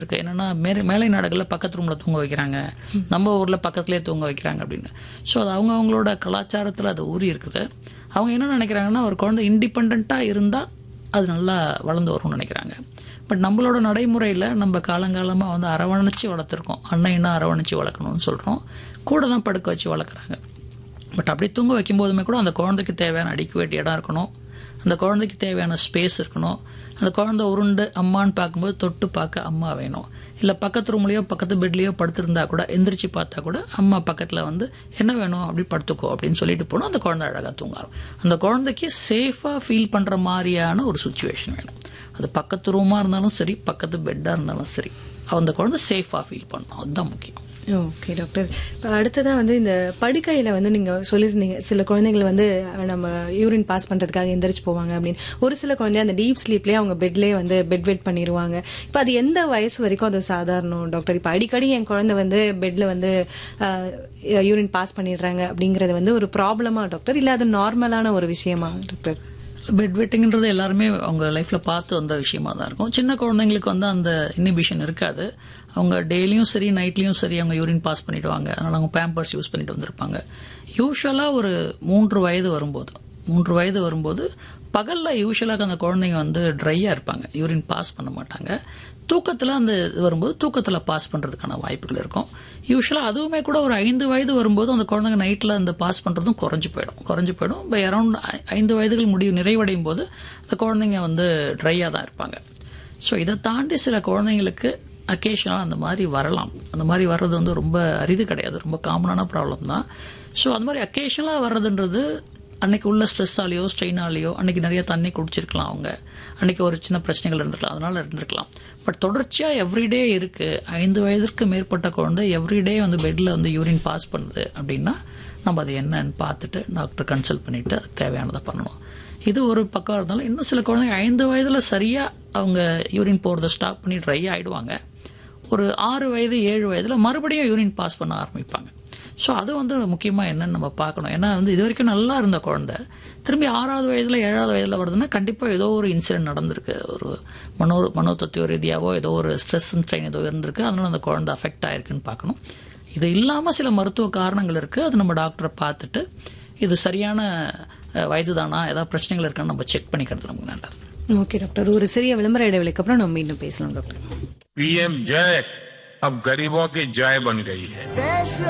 இருக்கு என்னன்னா மேலே மேலை நாடுகளில் பக்கத்து ரூமில் தூங்க வைக்கிறாங்க நம்ம ஊரில் பக்கத்துலேயே தூங்க வைக்கிறாங்க அப்படின்னு ஸோ அது அவங்க அவங்களோட கலாச்சாரத்தில் அது ஊறி இருக்குது அவங்க என்ன நினைக்கிறாங்கன்னா ஒரு குழந்தை இண்டிபெண்ட்டாக இருந்தால் அது நல்லா வளர்ந்து வரும்னு நினைக்கிறாங்க பட் நம்மளோட நடைமுறையில் நம்ம காலங்காலமாக வந்து அரவணைச்சு வளர்த்துருக்கோம் அன்னைன்னா அரவணைச்சு வளர்க்கணும்னு சொல்கிறோம் கூட தான் படுக்க வச்சு வளர்க்குறாங்க பட் அப்படி தூங்க வைக்கும்போதுமே கூட அந்த குழந்தைக்கு தேவையான அடிக்குவேட் இடம் இருக்கணும் அந்த குழந்தைக்கு தேவையான ஸ்பேஸ் இருக்கணும் அந்த குழந்தை உருண்டு அம்மான்னு பார்க்கும்போது தொட்டு பார்க்க அம்மா வேணும் இல்லை பக்கத்து ரூம்லேயோ பக்கத்து பெட்லேயோ படுத்திருந்தா கூட எந்திரிச்சு பார்த்தா கூட அம்மா பக்கத்தில் வந்து என்ன வேணும் அப்படி படுத்துக்கோ அப்படின்னு சொல்லிட்டு போனோம் அந்த குழந்தை அழகாக தூங்காரும் அந்த குழந்தைக்கு சேஃபாக ஃபீல் பண்ணுற மாதிரியான ஒரு சுச்சுவேஷன் வேணும் அது பக்கத்து ரூமாக இருந்தாலும் சரி பக்கத்து பெட்டாக இருந்தாலும் சரி அந்த குழந்தை சேஃபாக ஃபீல் பண்ணணும் அதுதான் முக்கியம் ஓகே டாக்டர் இப்போ அடுத்ததான் வந்து இந்த படுக்கையில் வந்து நீங்கள் சொல்லியிருந்தீங்க சில குழந்தைகள் வந்து அஹ், நம்ம யூரின் பாஸ் பண்ணுறதுக்காக எந்திரிச்சு போவாங்க அப்படின்னு ஒரு சில குழந்தை அந்த டீப் ஸ்லீப்லேயே அவங்க பெட்லேயே வந்து பெட் வெட் பண்ணிடுவாங்க இப்போ அது எந்த வயசு வரைக்கும் அது சாதாரணம் டாக்டர் இப்போ அடிக்கடி என் குழந்தை வந்து பெட்டில் வந்து யூரின் பாஸ் பண்ணிடுறாங்க அப்படிங்கிறது வந்து ஒரு ப்ராப்ளமா டாக்டர் இல்லை அது நார்மலான ஒரு விஷயமா டாக்டர் பெட் வெட்டிங்கிறது எல்லாருமே அவங்க லைஃப்பில் பார்த்து வந்த விஷயமா தான் இருக்கும் சின்ன குழந்தைங்களுக்கு வந்து அந்த இனிபிஷன் இருக்காது அவங்க டெய்லியும் சரி நைட்லேயும் சரி அவங்க யூரின் பாஸ் பண்ணிடுவாங்க அதனால் அவங்க பேம்பர்ஸ் யூஸ் பண்ணிட்டு வந்திருப்பாங்க யூஸ்வலாக ஒரு மூன்று வயது வரும்போது மூன்று வயது வரும்போது பகலில் யூஸ்வலாக அந்த குழந்தைங்க வந்து ட்ரையாக இருப்பாங்க யூரின் பாஸ் பண்ண மாட்டாங்க தூக்கத்தில் அந்த இது வரும்போது தூக்கத்தில் பாஸ் பண்ணுறதுக்கான வாய்ப்புகள் இருக்கும் யூஸ்வலாக அதுவுமே கூட ஒரு ஐந்து வயது வரும்போது அந்த குழந்தைங்க நைட்டில் அந்த பாஸ் பண்ணுறதும் குறைஞ்சு போயிடும் குறைஞ்சு போயிடும் பை அரௌண்ட் ஐந்து வயதுகள் முடிவு நிறைவடையும் போது அந்த குழந்தைங்க வந்து ட்ரையாக தான் இருப்பாங்க ஸோ இதை தாண்டி சில குழந்தைங்களுக்கு அக்கேஷனலாக அந்த மாதிரி வரலாம் அந்த மாதிரி வர்றது வந்து ரொம்ப அரிது கிடையாது ரொம்ப காமனான ப்ராப்ளம் தான் ஸோ அந்த மாதிரி அக்கேஷனலாக வர்றதுன்றது அன்னைக்கு உள்ள ஸ்ட்ரெஸ்ஸாலேயோ ஸ்ட்ரெயினாலேயோ அன்னைக்கு நிறைய தண்ணி குடிச்சிருக்கலாம் அவங்க அன்னைக்கு ஒரு சின்ன பிரச்சனைகள் இருந்திருக்கலாம் அதனால இருந்திருக்கலாம் பட் தொடர்ச்சியாக எவ்ரிடே இருக்கு ஐந்து வயதிற்கு மேற்பட்ட குழந்தை எவ்ரிடே வந்து பெட்டில் வந்து யூரின் பாஸ் பண்ணுது அப்படின்னா நம்ம அது என்னன்னு பார்த்துட்டு டாக்டர் கன்சல்ட் பண்ணிட்டு அதுக்கு தேவையானதை பண்ணணும் இது ஒரு பக்கம் இருந்தாலும் இன்னும் சில குழந்தைங்க ஐந்து வயதில் சரியாக அவங்க யூரின் போகிறத ஸ்டாப் பண்ணி ட்ரை ஆகிடுவாங்க ஒரு ஆறு வயது ஏழு வயதில் மறுபடியும் யூரின் பாஸ் பண்ண ஆரம்பிப்பாங்க ஸோ அது வந்து முக்கியமாக என்னன்னு நம்ம பார்க்கணும் ஏன்னா வந்து இது வரைக்கும் நல்லா இருந்த குழந்தை திரும்பி ஆறாவது வயதில் ஏழாவது வயதில் வருதுன்னா கண்டிப்பாக ஏதோ ஒரு இன்சிடென்ட் நடந்திருக்கு ஒரு மனோ மனோ தத்துவ ரீதியாவோ ஏதோ ஒரு ஸ்ட்ரெஸ் ஸ்ட்ரெயின் ஏதோ இருந்திருக்கு அதனால அந்த குழந்தை அஃபெக்ட் ஆயிருக்குன்னு பார்க்கணும் இது இல்லாமல் சில மருத்துவ காரணங்கள் இருக்குது அது நம்ம டாக்டரை பார்த்துட்டு இது சரியான அஹ், வயது தானா ஏதாவது பிரச்சனைகள் இருக்கான்னு நம்ம செக் பண்ணிக்கிறது நமக்கு நல்லது ஓகே டாக்டர் ஒரு சிறிய விளம்பர இடைவெளிக்கு அப்புறம் நம்ம மீண்டும் பேசலாம் டாக்டர் पीएम जय अब गरीबों की जय बन गई है देश